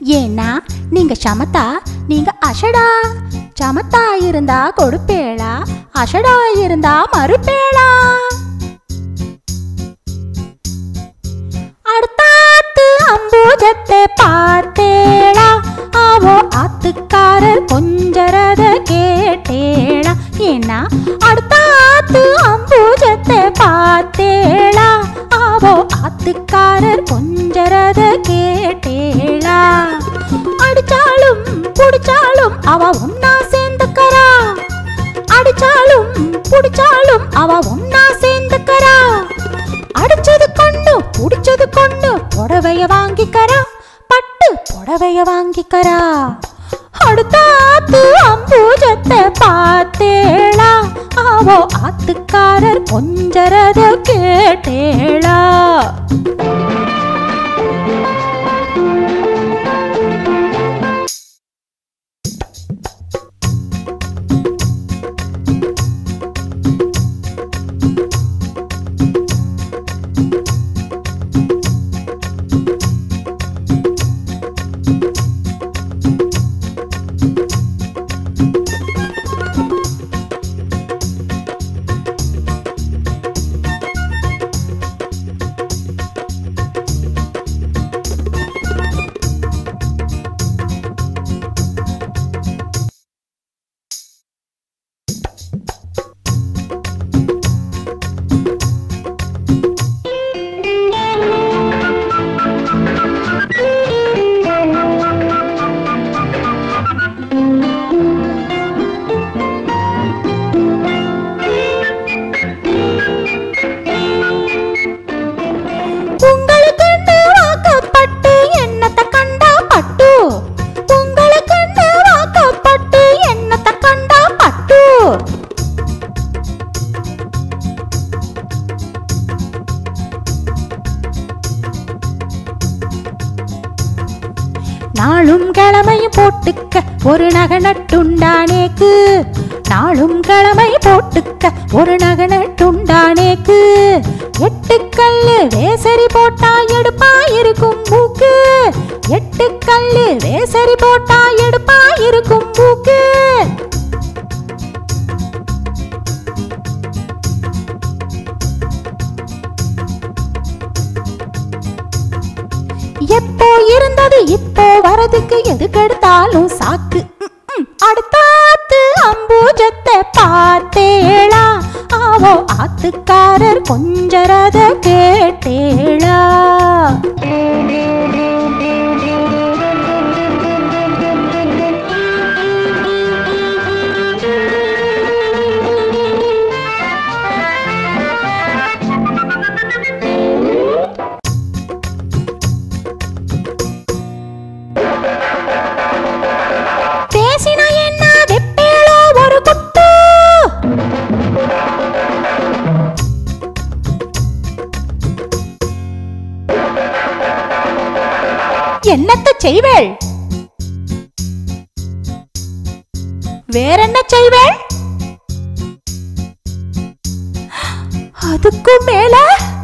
ஏன்னா நீங்க சமத்தா நீங்க அஷடா சமத்தா இருந்தா கொடுப்பேளா அஷடா இருந்தா மறுப்பேளா அடுத்தாத்து அம்பூஜத்தை பார்த்தேளா ஆவோ ஆத்துக்காரர் கொஞ்சரத கேட்டேளா ஏன்னா அடுத்தாத்து அம்பூஜத்தை பார்த்தேளா ஆவோ ஆத்துக்காரர் கொஞ்சரத கேட்டேளா அடிச்சாலும் புடிச்சாலும் அவ ஒன்னா சேர்ந்துக்கறா அடிச்சாலும் புடிச்சாலும் அவ ஒன்னா சேர்ந்துக்கறா அடிச்சது கொண்டு புடிச்சது கொண்டு புடவைய வாங்கிக்கறா பட்டு புடவைய வாங்கிக்கறா அடுத்தாத்து அம்பூஜத்தை பார்த்தேளா ஆவோ ஆத்துக்காரர் கொஞ்சரத கேட்டேளா உங்களுக்கு வாக்கப்பட்டு என்னத்த கண்டா பட்டு உங்களுக்கு வாக்கப்பட்டு என்னத்த கண்டா பட்டு நாளும் கிழமையும் போட்டுக்க ஒரு நகை நட்டுண்டானேக்கு நாளும் கிழமை போட்டுக்க ஒரு நகை நட்டுண்டானேக்கு எட்டு கல்லு வேசரி போட்டா எடுப்பா இருக்கும் மூக்கு எட்டு கல்லு வேசரி போட்டா எடுப்பா இருக்கும் மூக்கு எப்போ இருந்தது இப்போ வரதுக்கு எதுக்கெடுத்தாலும் சாக்கு ம், ம். அடுத்தாத்து அம்பூஜத்தை பார்த்தேளா ஆவோ ஆத்துக்காரர் கொஞ்சரத கேட்டேளா பேசினா என்ன வெப்பேளோ ஒரு குட்டு என்னத்த செய்வேள் வேறென்ன செய்வேள் அதுக்கும் மேல